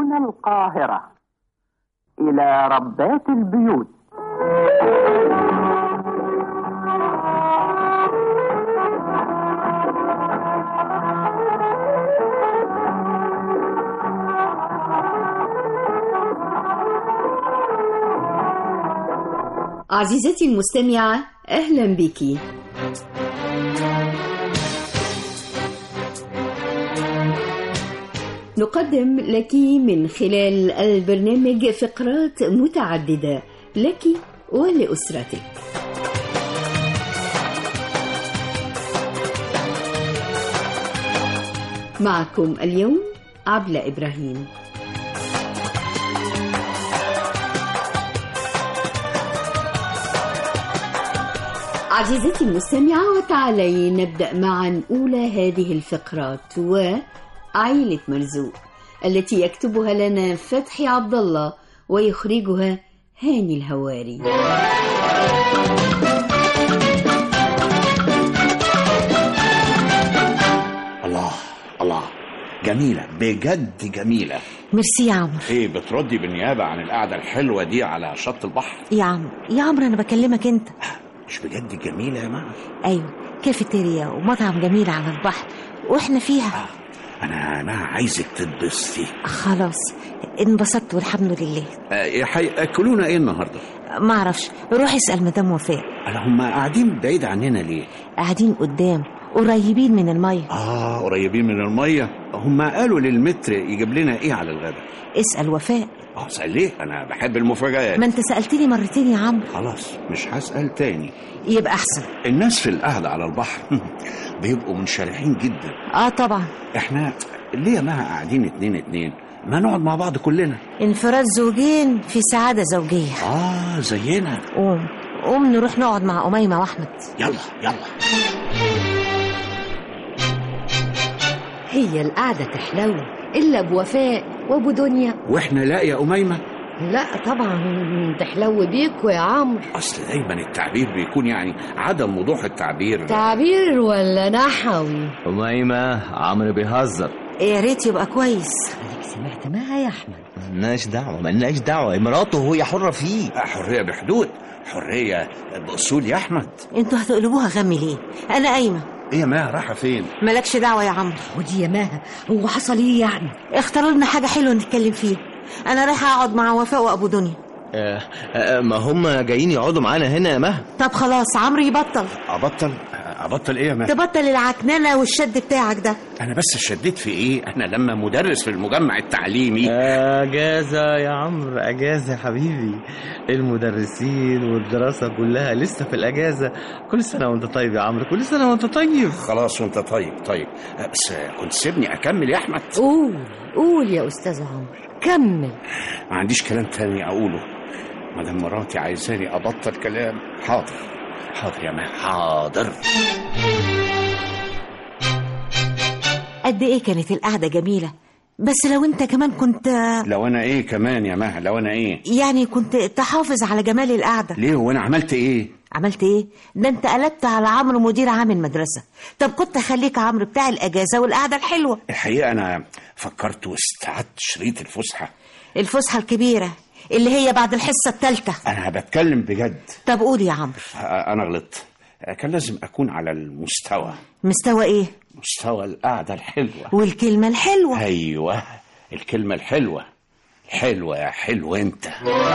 من القاهرة إلى ربات البيوت عزيزتي المستمعة أهلا بك نقدم لك من خلال البرنامج فقرات متعددة لك ولأسرتك معكم اليوم عبلة إبراهيم عزيزتي المستمعة وتعالي نبدأ معا أولى هذه الفقرات وعيلة مرزوق التي يكتبها لنا فتحي عبد الله ويخرجها هاني الهواري الله الله جميلة بجد جميلة ميرسي يا عمرو ايه بتردي بالنيابة عن القعدة الحلوة دي على شط البحر يا عمرو يا عمرو انا بكلمك انت مش بجد جميلة يا ماما ايوه كافيتيريا ومطعم جميل على البحر واحنا فيها انا انا عايزك تتبسطي خلاص انبسطت والحمد لله آه، هياكلونا ايه النهارده ما اعرفش روح اسال مدام وفاء انا هم قاعدين بعيد عننا ليه قاعدين قدام قريبين من الميه اه قريبين من الميه هم قالوا للمتر يجيب لنا ايه على الغدا اسال وفاء اه اسال ليه انا بحب المفاجآت ما انت سالتني مرتين يا عمرو خلاص مش هسال تاني يبقى احسن الناس في القعده على البحر بيبقوا منشرحين جدا اه طبعا احنا ليه ما قاعدين اتنين اتنين ما نقعد مع بعض كلنا انفراد زوجين في سعاده زوجيه اه زينا قوم قوم نروح نقعد مع أميمة وأحمد يلا يلا هي القعدة تحلو إلا بوفاء وأبو دنيا واحنا لا يا أميمة لا طبعا تحلو بيكوا يا عمرو أصل دايما التعبير بيكون يعني عدم وضوح التعبير تعبير ولا نحوي أميمة عمرو بيهزر يا ريت يبقى كويس عليك سمعت معها يا أحمد ملناش دعوة ملناش دعوة مراته وهي حرة فيه حرية بحدود حرية بأصول يا أحمد انتوا هتقلبوها غم ليه انا قايمه إيه ما رايحة فين مالكش دعوه يا عمرو ودي يا ماها هو حصل إيه يعني اختاروا لنا حاجه حلوه نتكلم فيها انا رايحه اقعد مع وفاء وابو دنيا آه آه ما هم جايين يقعدوا معانا هنا يا مها طب خلاص عمرو يبطل أبطل أبطل إيه يا ما تبطل العكننه والشد بتاعك ده أنا بس شديت في إيه أنا لما مدرس في المجمع التعليمي أجازة يا عمرو أجازة يا حبيبي المدرسين والدراسة كلها لسه في الأجازة كل سنة وأنت طيب يا عمرو كل سنة وأنت طيب خلاص وأنت طيب طيب بس كنت سيبني أكمل يا أحمد قول قول يا أستاذ عمرو كمل ما عنديش كلام تاني أقوله مدام مراتي عايزاني أبطل كلام حاضر حاضر يا ما حاضر قد ايه كانت القعده جميله بس لو انت كمان كنت لو أنا إيه كمان يا مها لو أنا إيه يعني كنت تحافظ على جمال القعده ليه وأنا عملت إيه عملت ايه ده انت قلبت على عمرو مدير عام المدرسه طب كنت خليك عمرو بتاع الاجازه والقعده الحلوه الحقيقة أنا فكرت واستعدت شريط الفسحة الفسحه الكبيره اللي هي بعد الحصه الثالثه أنا بتكلم بجد طب قول يا عمرو أنا غلطت كان لازم أكون على المستوى مستوى ايه مستوى القعدة الحلوة والكلمه الحلوه أيوة الكلمة الحلوة حلوة يا حلو أنت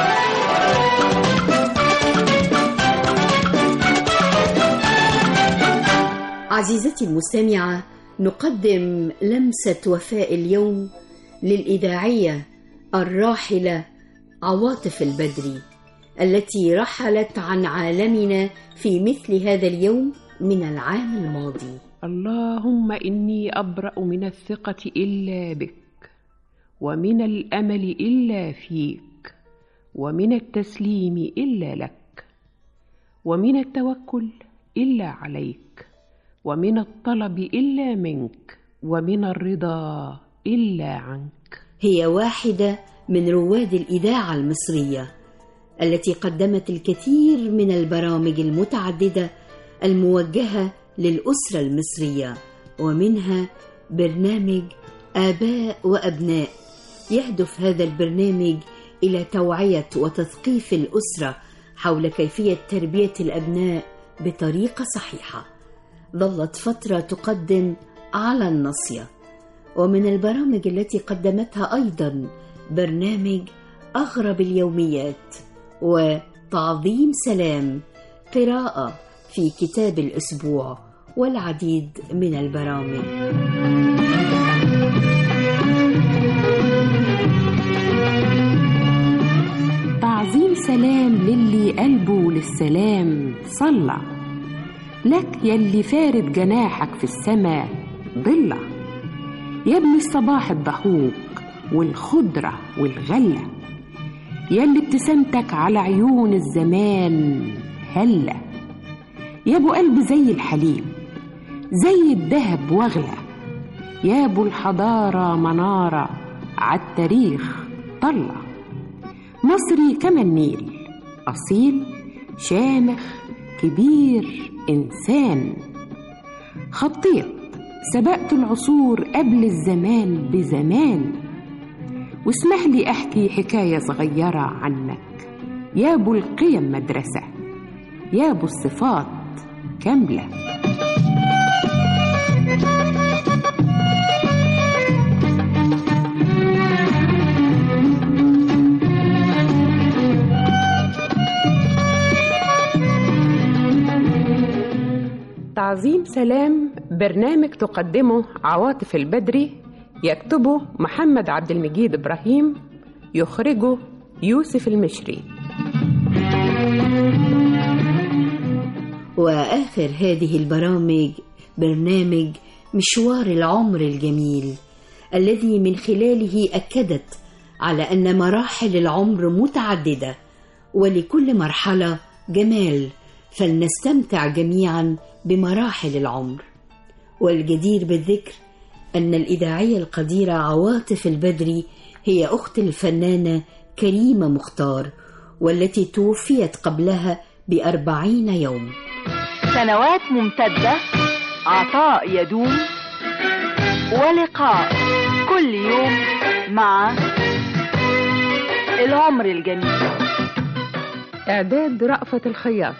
عزيزتي المستمعة نقدم لمسة وفاء اليوم للإذاعية الراحلة عواطف البدري التي رحلت عن عالمنا في مثل هذا اليوم من العام الماضي اللهم اني ابرا من الثقه الا بك ومن الامل الا فيك ومن التسليم الا لك ومن التوكل الا عليك ومن الطلب الا منك ومن الرضا الا عنك هي واحدة من رواد الإذاعة المصرية التي قدمت الكثير من البرامج المتعددة الموجهة للأسرة المصرية ومنها برنامج آباء وأبناء يهدف هذا البرنامج إلى توعية وتثقيف الأسرة حول كيفية تربية الأبناء بطريقة صحيحة ظلت فترة تقدم على النصية ومن البرامج التي قدمتها أيضا برنامج أغرب اليوميات وتعظيم سلام قراءة في كتاب الأسبوع والعديد من البرامج تعظيم سلام للي قلبه للسلام صلى لك يلي فارد جناحك في السماء ضلة يا ابن الصباح الضحوك والخضرة والغلة يلي ابتسامتك على عيون الزمان هلة يا ابو قلب زي الحليب زي الذهب واغلى يا ابو الحضارة منارة عالتاريخ طلة مصري كما النيل أصيل شامخ كبير إنسان خطيط سبقت العصور قبل الزمان بزمان واسمح لي أحكي حكاية صغيرة عنك يا أبو القيم مدرسة يا أبو الصفات كاملة تعظيم سلام برنامج تقدمه عواطف البدري يكتبه محمد عبد المجيد إبراهيم يخرجه يوسف المشري وآخر هذه البرامج برنامج مشوار العمر الجميل الذي من خلاله أكدت على أن مراحل العمر متعددة ولكل مرحلة جمال فلنستمتع جميعا بمراحل العمر والجدير بالذكر أن الإذاعية القديرة عواطف البدري هي أخت الفنانة كريمة مختار والتي توفيت قبلها بأربعين يوم سنوات ممتدة عطاء يدوم ولقاء كل يوم مع العمر الجميل إعداد رأفت الخياط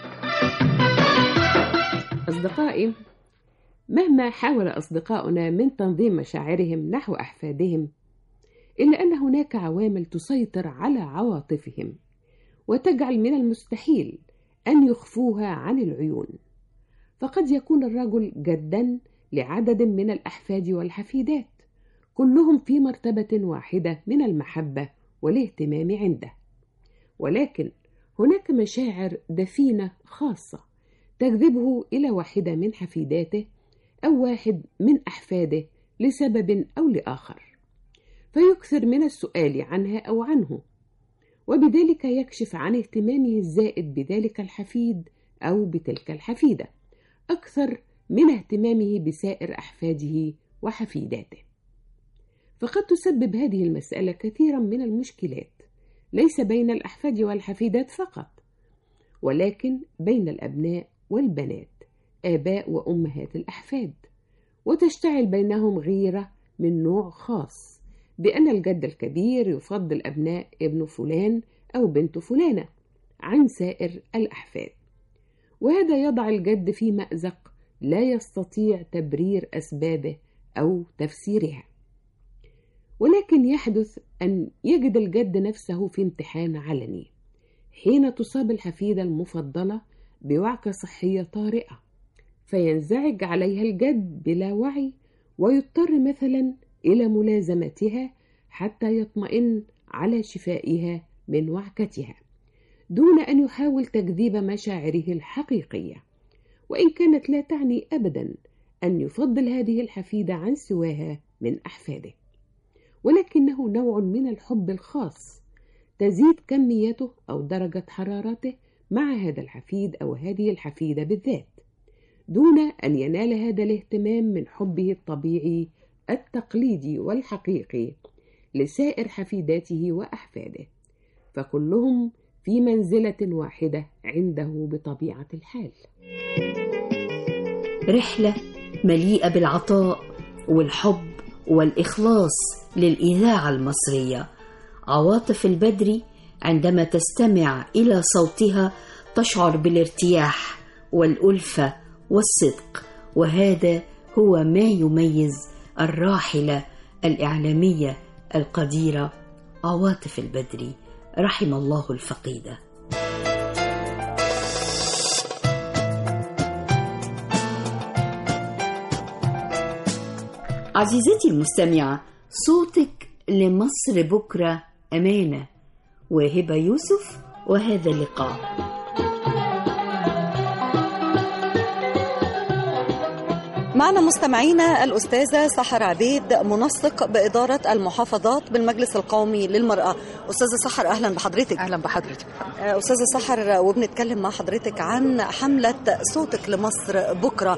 أصدقائي مهما حاول أصدقاؤنا من تنظيم مشاعرهم نحو أحفادهم إلا أن هناك عوامل تسيطر على عواطفهم وتجعل من المستحيل أن يخفوها عن العيون فقد يكون الرجل جدا لعدد من الأحفاد والحفيدات كلهم في مرتبة واحدة من المحبة والاهتمام عنده ولكن هناك مشاعر دفينة خاصة تجذبه إلى واحدة من حفيداته أو واحد من أحفاده لسبب أو لآخر فيكثر من السؤال عنها أو عنه وبذلك يكشف عن اهتمامه الزائد بذلك الحفيد أو بتلك الحفيدة أكثر من اهتمامه بسائر أحفاده وحفيداته فقد تسبب هذه المسألة كثيرا من المشكلات ليس بين الأحفاد والحفيدات فقط ولكن بين الأبناء والبنات آباء وأمهات الأحفاد وتشتعل بينهم غيرة من نوع خاص بأن الجد الكبير يفضل أبناء ابن فلان أو بنت فلانة عن سائر الأحفاد وهذا يضع الجد في مأزق لا يستطيع تبرير أسبابه أو تفسيرها ولكن يحدث أن يجد الجد نفسه في امتحان علني حين تصاب الحفيدة المفضلة بوعكة صحية طارئة فينزعج عليها الجد بلا وعي ويضطر مثلا إلى ملازمتها حتى يطمئن على شفائها من وعكتها دون أن يحاول تكذيب مشاعره الحقيقية وإن كانت لا تعني أبدا أن يفضل هذه الحفيدة عن سواها من أحفاده ولكنه نوع من الحب الخاص تزيد كميته أو درجة حرارته مع هذا الحفيد أو هذه الحفيدة بالذات دون أن ينال هذا الاهتمام من حبه الطبيعي التقليدي والحقيقي لسائر حفيداته وأحفاده فكلهم في منزلة واحدة عنده بطبيعة الحال رحلة مليئة بالعطاء والحب والإخلاص للإذاعة المصرية عواطف البدري عندما تستمع إلى صوتها تشعر بالارتياح والألفة والصدق وهذا هو ما يميز الراحلة الإعلامية القديرة عواطف البدري رحم الله الفقيده عزيزتي المستمعة صوتك لمصر بكرة أمانة وهبة يوسف وهذا اللقاء معنا مستمعينا الأستاذة سحر عبيد منسق بإدارة المحافظات بالمجلس القومي للمرأة أستاذة سحر أهلا بحضرتك أهلا بحضرتك أستاذة سحر وبنتكلم مع حضرتك عن حملة صوتك لمصر بكرة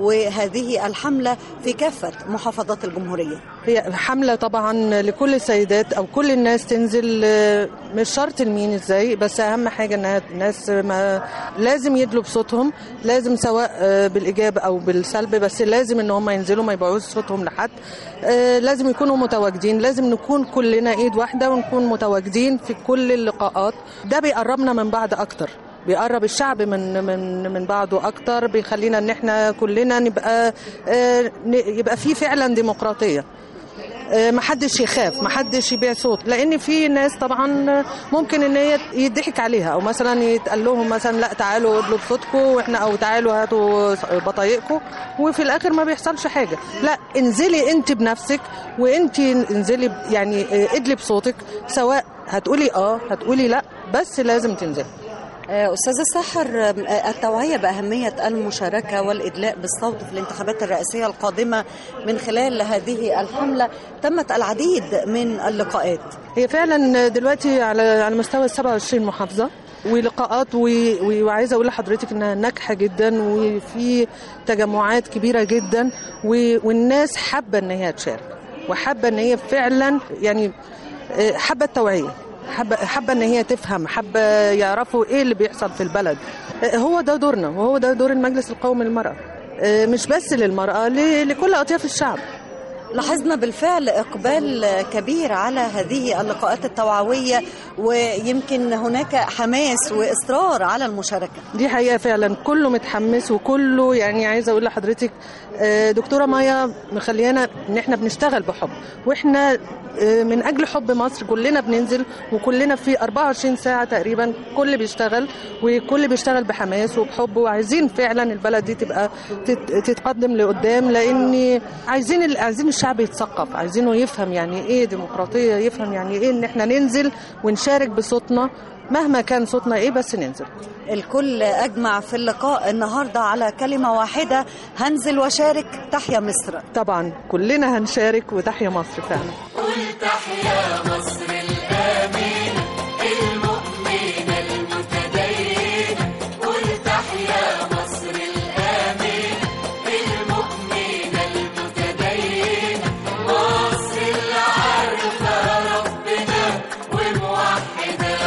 وهذه الحملة في كافة محافظات الجمهورية هي حملة طبعا لكل السيدات أو كل الناس تنزل مش شرط المين ازاي بس أهم حاجة إنها الناس ما لازم يدلوا بصوتهم لازم سواء بالإيجاب أو بالسلب بس لازم ان هم ينزلوا ما يبيعوش صوتهم لحد آه لازم يكونوا متواجدين لازم نكون كلنا ايد واحده ونكون متواجدين في كل اللقاءات ده بيقربنا من بعض اكتر بيقرب الشعب من من من بعضه اكتر بيخلينا ان احنا كلنا نبقى آه يبقى في فعلا ديمقراطيه ما حدش يخاف ما حدش يبيع صوت لان في ناس طبعا ممكن ان هي يضحك عليها او مثلا يتقال لهم مثلا لا تعالوا ادلوا بصوتكم واحنا او تعالوا هاتوا بطايقكم وفي الاخر ما بيحصلش حاجه لا انزلي انت بنفسك وانت انزلي يعني ادلي بصوتك سواء هتقولي اه هتقولي لا بس لازم تنزلي أستاذة سحر التوعية بأهمية المشاركة والإدلاء بالصوت في الانتخابات الرئاسية القادمة من خلال هذه الحملة تمت العديد من اللقاءات هي فعلا دلوقتي على على مستوى 27 محافظة ولقاءات وعايزه اقول لحضرتك انها ناجحه جدا وفي تجمعات كبيره جدا والناس حابه ان هي تشارك وحابه ان هي فعلا يعني حابه التوعيه حابه حابه ان هي تفهم حابه يعرفوا ايه اللي بيحصل في البلد هو ده دورنا وهو ده دور المجلس القومي للمراه مش بس للمراه لكل اطياف الشعب لاحظنا بالفعل اقبال كبير على هذه اللقاءات التوعويه ويمكن هناك حماس واصرار على المشاركه دي حقيقه فعلا كله متحمس وكله يعني عايزه اقول لحضرتك دكتوره مايا مخليانا ان احنا بنشتغل بحب واحنا من اجل حب مصر كلنا بننزل وكلنا في 24 ساعه تقريبا كل بيشتغل وكل بيشتغل بحماس وبحب وعايزين فعلا البلد دي تبقى تتقدم لقدام لان عايزين عايزين الشعب يتثقف عايزينه يفهم يعني ايه ديمقراطيه يفهم يعني ايه ان احنا ننزل ونشارك بصوتنا مهما كان صوتنا ايه بس ننزل الكل اجمع في اللقاء النهارده على كلمه واحده هنزل واشارك تحيا مصر طبعا كلنا هنشارك وتحيا مصر فعلا قل تحيا مصر الامينه المؤمنه المتدينه قل تحيا مصر الامينه المؤمنه المتدينه مصر اللي عارفه ربنا وموحده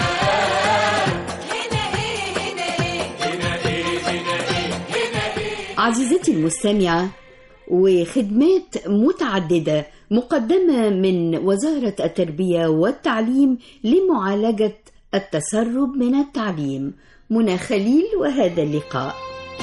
عزيزتي المستمعة وخدمات متعددة مقدمة من وزارة التربية والتعليم لمعالجة التسرب من التعليم منى خليل وهذا اللقاء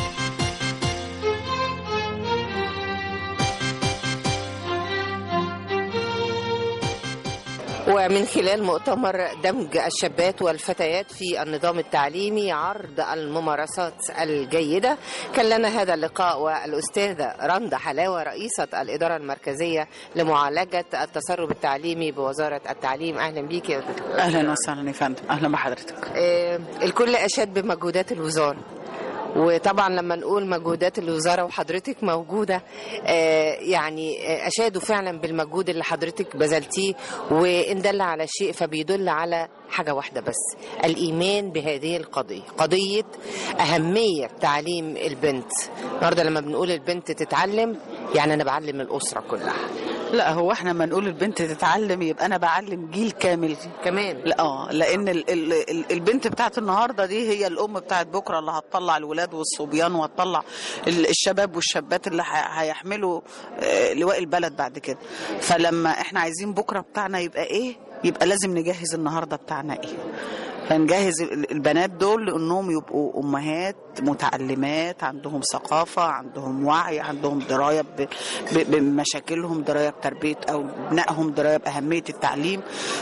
ومن خلال مؤتمر دمج الشابات والفتيات في النظام التعليمي عرض الممارسات الجيدة كان لنا هذا اللقاء والأستاذة رندا حلاوة رئيسة الإدارة المركزية لمعالجة التسرب التعليمي بوزارة التعليم أهلا بيك يا دكتور أهلا وسهلا يا فندم أهلا بحضرتك آه الكل أشاد بمجهودات الوزارة وطبعا لما نقول مجهودات الوزاره وحضرتك موجوده آه يعني اشادوا فعلا بالمجهود اللي حضرتك بذلتيه وان دل على شيء فبيدل على حاجه واحده بس الايمان بهذه القضيه قضيه اهميه تعليم البنت النهارده لما بنقول البنت تتعلم يعني انا بعلم الاسره كلها لا هو احنا لما نقول البنت تتعلم يبقى انا بعلم جيل كامل كمان لا اه لان ال ال ال البنت بتاعت النهارده دي هي الام بتاعت بكره اللي هتطلع الولاد والصبيان وهتطلع ال- الشباب والشابات اللي ه- هيحملوا آه، لواء البلد بعد كده فلما احنا عايزين بكره بتاعنا يبقى ايه يبقى لازم نجهز النهارده بتاعنا ايه فنجهز ال- البنات دول لانهم يبقوا امهات متعلمات عندهم ثقافه عندهم وعي عندهم درايه ب- ب- بمشاكلهم درايه بتربيه او ابنائهم درايه باهميه التعليم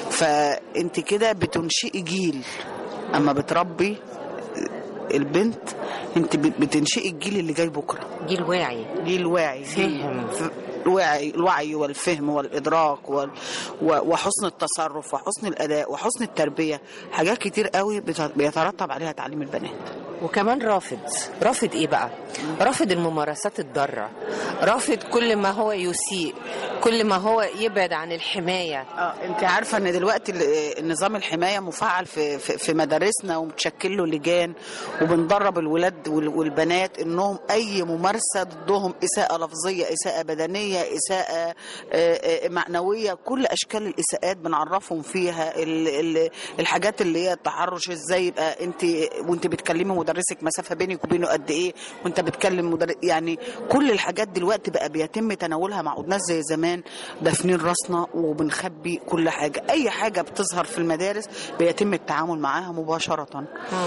فانت كده بتنشئي جيل اما بتربي البنت انت بت- بتنشئي الجيل اللي جاي بكره جيل واعي جيل واعي فهم. ف- الوعي الوعي والفهم والادراك وال- و- وحسن التصرف وحسن الاداء وحسن التربيه حاجات كتير قوي بت- بيترتب عليها تعليم البنات وكمان رافض رافض ايه بقى رافض الممارسات الضاره رافض كل ما هو يسيء كل ما هو يبعد عن الحمايه اه انت عارفه ان دلوقتي ال- النظام الحمايه مفعل في في, في مدارسنا ومتشكل له لجان وبندرب الولاد وال- والبنات انهم اي ممارسه ضدهم اساءه لفظيه اساءه بدنيه اساءه آه، آه، معنويه كل اشكال الاساءات بنعرفهم فيها ال- ال- الحاجات اللي هي التحرش ازاي يبقى انت وانت بتكلمي مدرسك مسافه بينك وبينه قد ايه وانت بتكلم مدرس يعني كل الحاجات دلوقتي بقى بيتم تناولها مع ناس زي زمان دافنين راسنا وبنخبي كل حاجه اي حاجه بتظهر في المدارس بيتم التعامل معاها مباشره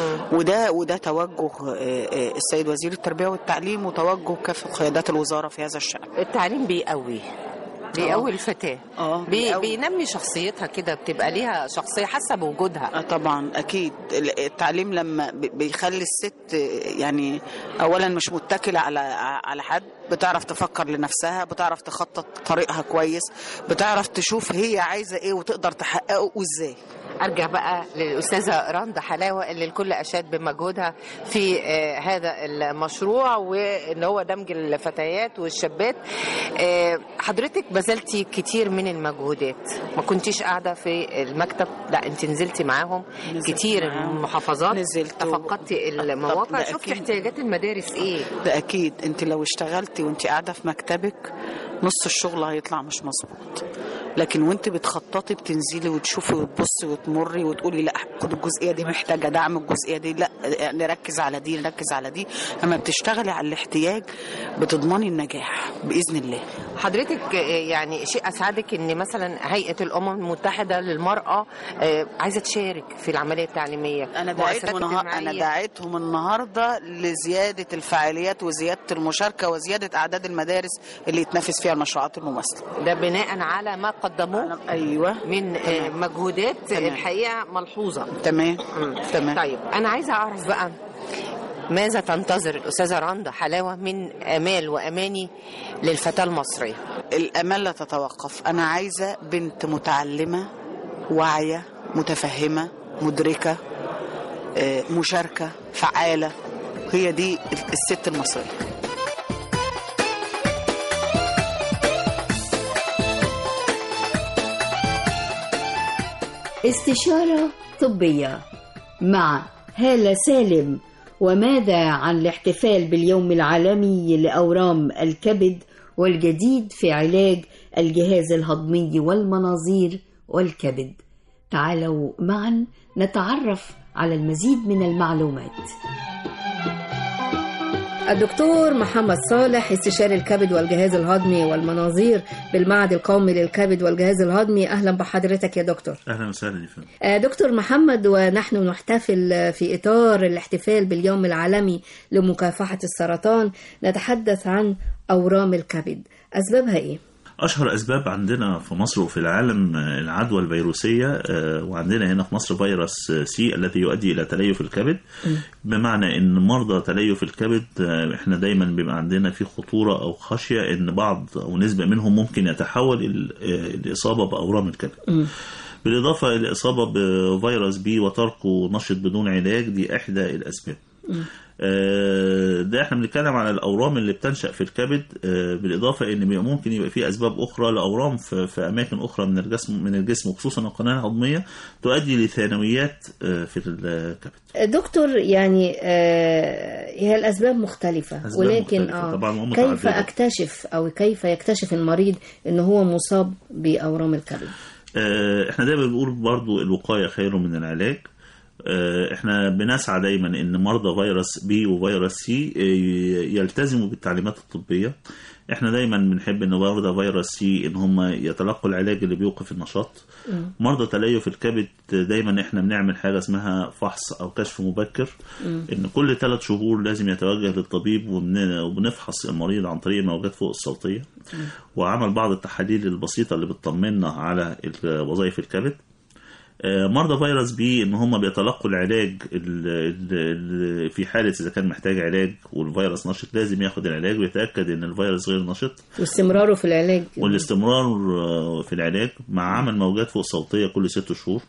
وده وده توجه آه، آه، السيد وزير التربيه والتعليم وتوجه كافه قيادات الوزاره في هذا الشان التعليم بيقوي بيقوي الفتاه اه بي بيقوي. بينمي شخصيتها كده بتبقى ليها شخصيه حاسه بوجودها اه طبعا اكيد ال- التعليم لما ب- بيخلي الست يعني اولا مش متكله على على حد بتعرف تفكر لنفسها بتعرف تخطط طريقها كويس بتعرف تشوف هي عايزه ايه وتقدر تحققه وازاي ارجع بقى للاستاذه رندا حلاوه اللي الكل اشاد بمجهودها في آه، هذا المشروع وان هو دمج الفتيات والشابات آه، حضرتك بذلتي كتير من المجهودات ما كنتيش قاعده في المكتب لا انت نزلتي معاهم نزلت كتير معاهم. المحافظات نزلت و- تفقدتي المواقع ده شفتي أكيد. احتياجات المدارس ايه ده اكيد انت لو اشتغلتي وانت قاعده في مكتبك نص الشغل هيطلع مش مظبوط لكن وانت بتخططي بتنزلي وتشوفي وتبصي وتمري وتقولي لا خد الجزئيه دي محتاجه دعم الجزئيه دي لا نركز على دي نركز على دي اما بتشتغلي على الاحتياج بتضمني النجاح باذن الله حضرتك آه، يعني شيء اسعدك ان مثلا هيئه الامم المتحده للمراه آه، عايزه تشارك في العمليه التعليميه انا مؤسسات دعيتهم النهار... انا اجتماعية. دعيتهم النهارده لزياده الفعاليات وزياده المشاركه وزياده اعداد المدارس اللي يتنافس فيها المشروعات المماثله ده بناء على ما قدموه ايوه من آه، تمام. مجهودات تمام. الحقيقه ملحوظه تمام تمام طيب انا عايزه اعرف بقى ماذا تنتظر الاستاذه رندا حلاوه من امال واماني للفتاه المصريه الامال لا تتوقف انا عايزه بنت متعلمه واعيه متفهمه مدركه آه، مشاركه فعاله هي دي الست المصريه استشارة طبية مع هالة سالم وماذا عن الاحتفال باليوم العالمي لأورام الكبد والجديد في علاج الجهاز الهضمي والمناظير والكبد تعالوا معا نتعرف على المزيد من المعلومات الدكتور محمد صالح استشاري الكبد والجهاز الهضمي والمناظير بالمعهد القومي للكبد والجهاز الهضمي اهلا بحضرتك يا دكتور اهلا وسهلا يا فندم آه، دكتور محمد ونحن نحتفل في اطار الاحتفال باليوم العالمي لمكافحه السرطان نتحدث عن اورام الكبد اسبابها ايه اشهر اسباب عندنا في مصر وفي العالم آه، العدوى الفيروسيه آه، وعندنا هنا في مصر فيروس آه، سي الذي يؤدي الى تليف الكبد بمعنى ان مرضى تليف الكبد آه، احنا دايما بيبقى عندنا في خطوره او خشيه ان بعض او نسبه منهم ممكن يتحول ال- آه، الاصابه باورام الكبد بالإضافة إلى الإصابة بفيروس بي وتركه نشط بدون علاج دي إحدى الأسباب آه، ده احنا بنتكلم على الاورام اللي بتنشا في الكبد آه، بالاضافه ان بيبقى ممكن يبقى في اسباب اخرى لاورام في, في اماكن اخرى من الجسم من الجسم وخصوصا القناه الهضميه تؤدي لثانويات آه، في الكبد دكتور يعني آه هي الأسباب مختلفة أسباب ولكن مختلفة آه طبعاً كيف ومتعددة. أكتشف أو كيف يكتشف المريض إن هو مصاب بأورام الكبد آه، احنا دايما بنقول برضو الوقايه خير من العلاج آه، احنا بنسعى دايما ان مرضى فيروس بي وفيروس سي آه، يلتزموا بالتعليمات الطبيه احنا دايما بنحب ان مرضى فيروس سي ان هم يتلقوا العلاج اللي بيوقف النشاط مرضى تليف الكبد دايما احنا بنعمل حاجه اسمها فحص او كشف مبكر ان كل ثلاث شهور لازم يتوجه للطبيب وبن- وبنفحص المريض عن طريق الموجات فوق الصوتيه وعمل بعض التحاليل البسيطه اللي بتطمنا على ال- وظائف الكبد آه، مرضى فيروس بي ان هم بيتلقوا العلاج ال- ال- ال- في حاله اذا كان محتاج علاج والفيروس نشط لازم ياخد العلاج ويتاكد ان الفيروس غير نشط واستمراره في العلاج والاستمرار آه، في العلاج مع عمل موجات فوق صوتيه كل ست شهور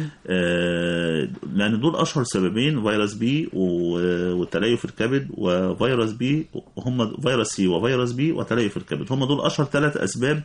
آه، لان دول اشهر سببين فيروس بي و- وتليف الكبد وفيروس بي هم فيروس سي وفيروس بي وتليف الكبد هم دول اشهر ثلاث اسباب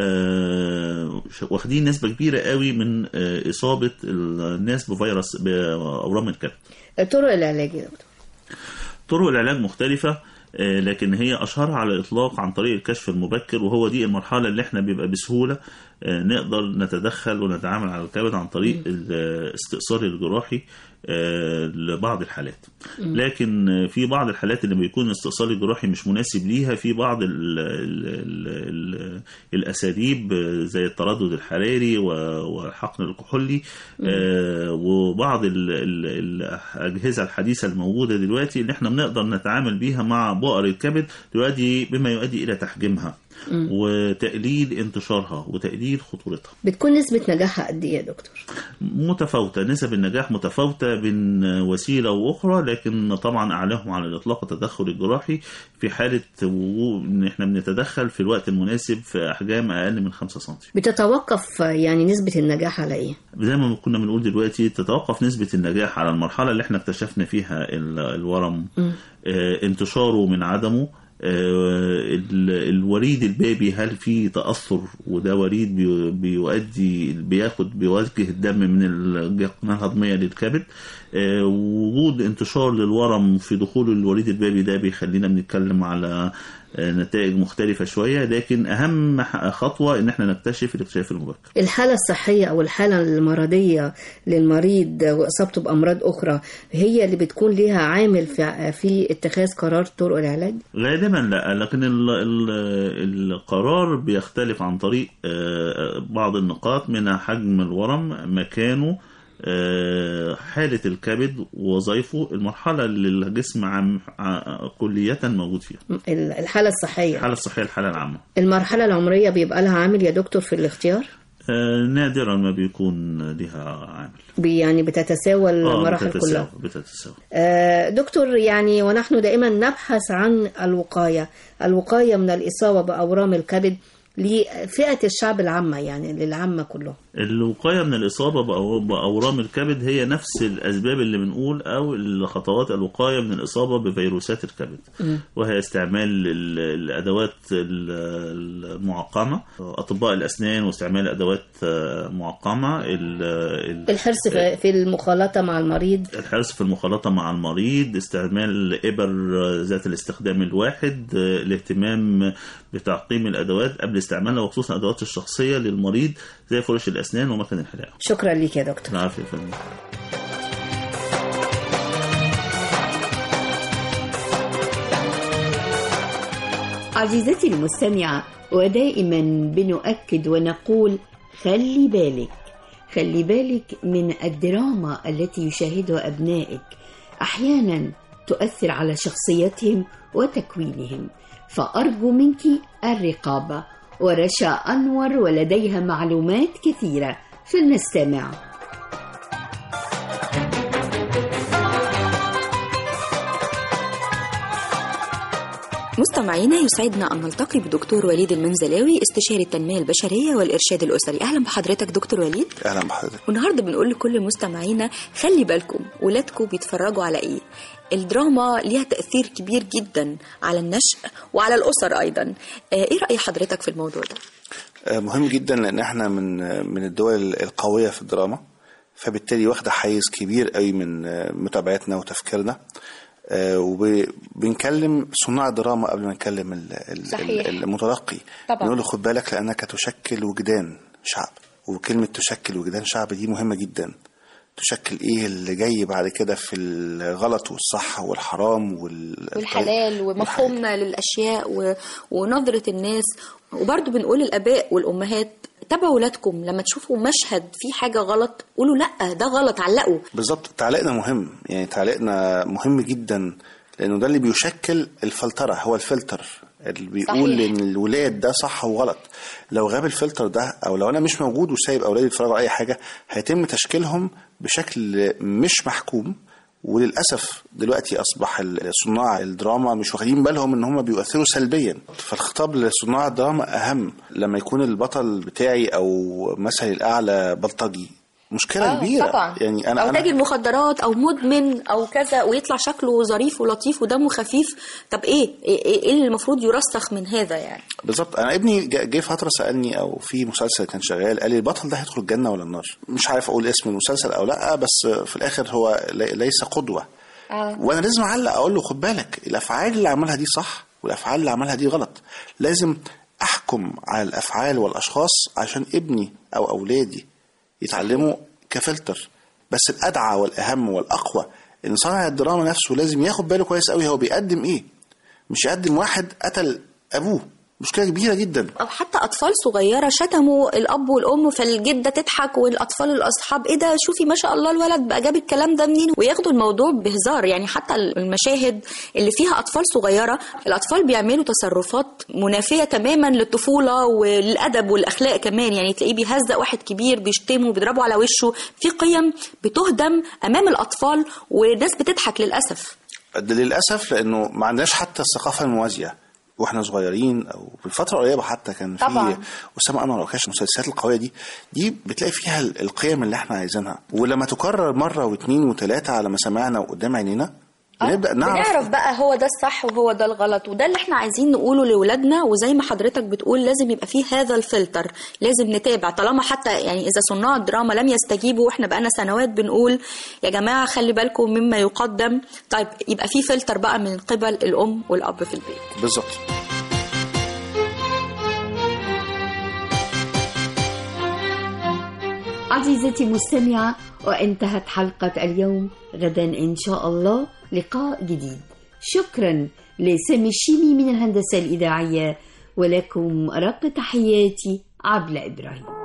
آه، واخدين نسبه كبيره قوي من آه، اصابه الناس بفيروس باورام الكبد طرق العلاج يا دكتور طرق العلاج مختلفة آه، لكن هي أشهرها على الإطلاق عن طريق الكشف المبكر وهو دي المرحلة اللي احنا بيبقى بسهولة آه، نقدر نتدخل ونتعامل على الكبد عن طريق الاستئصال الجراحي آه، لبعض الحالات مم. لكن آه، في بعض الحالات اللي بيكون الاستئصال الجراحي مش مناسب ليها في بعض ال ال ال ال الأساليب آه، زي التردد الحراري و- والحقن الكحولي آه، وبعض ال- ال- الأجهزة الحديثة الموجودة دلوقتي اللي احنا بنقدر نتعامل بيها مع بؤر الكبد تؤدي بما يؤدي إلى تحجيمها مم. وتقليل انتشارها وتقليل خطورتها بتكون نسبة نجاحها قد إيه يا دكتور؟ متفاوتة نسب النجاح متفاوتة بين وسيلة وأخرى لكن طبعا أعلاهم على الإطلاق التدخل الجراحي في حالة وجود إن إحنا بنتدخل في الوقت المناسب في أحجام أقل من 5 سم بتتوقف يعني نسبة النجاح على إيه؟ زي ما كنا بنقول دلوقتي تتوقف نسبة النجاح على المرحلة اللي احنا اكتشفنا فيها ال- الورم مم. آه، انتشاره من عدمه آه، ال- الوريد البابي هل في تأثر وده وريد بي- بيؤدي بياخد بيوجه الدم من القناة الهضمية للكبد آه، وجود انتشار للورم في دخول الوريد البابي ده بيخلينا بنتكلم على آه، نتائج مختلفة شوية لكن أهم ح- خطوة إن احنا نكتشف الاكتشاف المبكر الحالة الصحية أو الحالة المرضية للمريض وإصابته بأمراض أخرى هي اللي بتكون ليها عامل في, في اتخاذ قرار طرق العلاج؟ غالبا لا لكن ال ال القرار بيختلف عن طريق آه، بعض النقاط منها حجم الورم مكانه آه، حالة الكبد ووظائفه المرحلة اللي الجسم عام ع- كلية موجود فيها ال- الحالة الصحية الحالة الصحية الحالة العامة المرحلة العمرية بيبقى لها عامل يا دكتور في الاختيار؟ آه، نادرا ما بيكون لها عامل بي- يعني بتتساوى آه، المراحل بتتساوى كلها بتتساوى آه، دكتور يعني ونحن دائما نبحث عن الوقاية الوقاية من الإصابة بأورام الكبد لفئة الشعب العامة يعني للعامة كلهم الوقاية من الإصابة بأو- بأورام الكبد هي نفس الأسباب اللي بنقول أو الخطوات الوقاية من الإصابة بفيروسات الكبد وهي استعمال ال- الأدوات ال- المعقمة أطباء الأسنان واستعمال أدوات آه، معقمة ال- ال- الحرص في في المخالطة مع المريض الحرص في المخالطة مع المريض استعمال إبر ذات الاستخدام الواحد آه، الاهتمام بتعقيم الأدوات قبل استعمالها وخصوصا الأدوات الشخصية للمريض زي فرش الأسنان ومكان الحلاقة شكرا لك يا دكتور العافية يا فندم عزيزتي المستمعة ودائما بنؤكد ونقول خلي بالك خلي بالك من الدراما التي يشاهدها أبنائك أحيانا تؤثر على شخصيتهم وتكوينهم فأرجو منك الرقابة ورشا أنور ولديها معلومات كثيرة فلنستمع مستمعينا يسعدنا أن نلتقي بدكتور وليد المنزلاوي استشاري التنمية البشرية والإرشاد الأسري أهلا بحضرتك دكتور وليد اهلا بحضرتك والنهارده بنقول لكل مستمعينا خلي بالكم ولادكم بيتفرجوا على ايه الدراما ليها تأثير كبير جدا على النشء وعلى الأسر أيضا آه، إيه رأي حضرتك في الموضوع ده؟ آه، مهم جدا لان احنا من آه، من الدول القويه في الدراما فبالتالي واخده حيز كبير قوي من آه، متابعتنا وتفكيرنا آه، وبنكلم صناع الدراما قبل ما نكلم ال- ال- صحيح. ال- المتلقي طبعا. نقول له خد بالك لانك تشكل وجدان شعب وكلمه تشكل وجدان شعب دي مهمه جدا تشكل ايه اللي جاي بعد كده في الغلط والصح والحرام وال... والحلال ومفهومنا للأشياء و... ونظرة الناس وبرضه بنقول للآباء والأمهات تابعوا ولادكم لما تشوفوا مشهد فيه حاجة غلط قولوا لأ ده غلط علقوا بالظبط تعليقنا مهم يعني تعليقنا مهم جدا لانه ده اللي بيشكل الفلتره هو الفلتر اللي بيقول صحيح. ان الولاد ده صح وغلط لو غاب الفلتر ده او لو انا مش موجود وسايب اولادي يتفرجوا على اي حاجه هيتم تشكيلهم بشكل مش محكوم وللاسف دلوقتي اصبح ال- صناع الدراما مش واخدين بالهم ان هم بيؤثروا سلبيا فالخطاب لصناع الدراما اهم لما يكون البطل بتاعي او مثلي الاعلى بلطجي مشكله آه، كبيره طبعا يعني انا او انا تاجر مخدرات او مدمن او كذا ويطلع شكله ظريف ولطيف ودمه خفيف طب ايه ايه إيه اللي المفروض يرسخ من هذا يعني بالظبط انا ابني جا- جه فتره سالني او في مسلسل كان شغال قال لي البطل ده هيدخل الجنه ولا النار مش عارف اقول اسم المسلسل او لا بس في الاخر هو لي- ليس قدوه وانا لازم اعلق اقول له خد بالك الافعال اللي عملها دي صح والافعال اللي عملها دي غلط لازم احكم على الافعال والاشخاص عشان ابني او اولادي يتعلموا كفلتر بس الادعى والاهم والاقوى ان صانع الدراما نفسه لازم ياخد باله كويس قوي هو بيقدم ايه مش يقدم واحد قتل ابوه مشكله كبيره جدا او حتى اطفال صغيره شتموا الاب والام فالجده تضحك والاطفال الاصحاب ايه ده شوفي ما شاء الله الولد بقى جاب الكلام ده منين وياخدوا الموضوع بهزار يعني حتى المشاهد اللي فيها اطفال صغيره الاطفال بيعملوا تصرفات منافيه تماما للطفوله والادب والاخلاق كمان يعني تلاقيه بيهزق واحد كبير بيشتمه بيضربه على وشه في قيم بتهدم امام الاطفال والناس بتضحك للاسف ده للاسف لانه ما عندناش حتى الثقافه الموازيه واحنا صغيرين او في الفتره القريبه حتى كان في طبعاً. اسامه انور وكاش المسلسلات القويه دي دي بتلاقي فيها ال- القيم اللي احنا عايزينها ولما تكرر مره واثنين وثلاثه على مسامعنا وقدام عينينا بنبدا نعرف بنعرف بقى هو ده الصح وهو ده الغلط وده اللي احنا عايزين نقوله لاولادنا وزي ما حضرتك بتقول لازم يبقى فيه هذا الفلتر لازم نتابع طالما حتى يعني اذا صناع الدراما لم يستجيبوا واحنا بقالنا سنوات بنقول يا جماعه خلي بالكم مما يقدم طيب يبقى فيه فلتر بقى من قبل الام والاب في البيت بالظبط عزيزتي المستمعة وانتهت حلقة اليوم غدا إن شاء الله لقاء جديد شكرا لسامي الشيمي من الهندسة الإذاعية ولكم أرق تحياتي عبلة إبراهيم